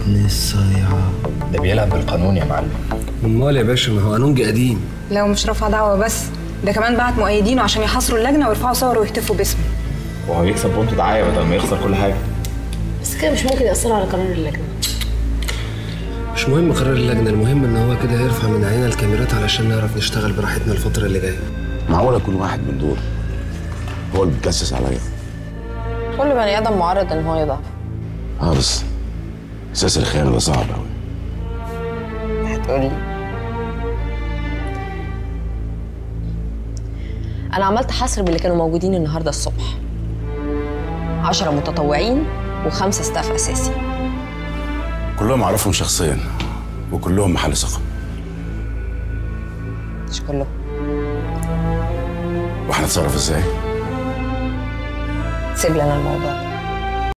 ابن الصيعة ده بيلعب بالقانون يا معلم امال يا باشا ما هو قانونجي قديم لو مش رافع دعوة بس ده كمان بعت مؤيدينه عشان يحاصروا اللجنة ويرفعوا صور ويهتفوا باسمه وهو يكسب بونت دعايه بدل ما يخسر كل حاجه بس كده مش ممكن يأثروا على قرار اللجنة مش مهم قرار اللجنه المهم ان هو كده يرفع من علينا الكاميرات علشان نعرف نشتغل براحتنا الفتره اللي جايه معقول اكون واحد من دول هو اللي بيتجسس عليا كل بني آدم معرض إن هو يضعف اه بس اساس الخيانه ده صعب قوي هتقولي أنا عملت حصر باللي كانوا موجودين النهاردة الصبح عشرة متطوعين وخمسة ستاف أساسي كلهم اعرفهم شخصيا وكلهم محل ثقه مش كلهم وهنتصرف ازاي سيب لنا الموضوع ده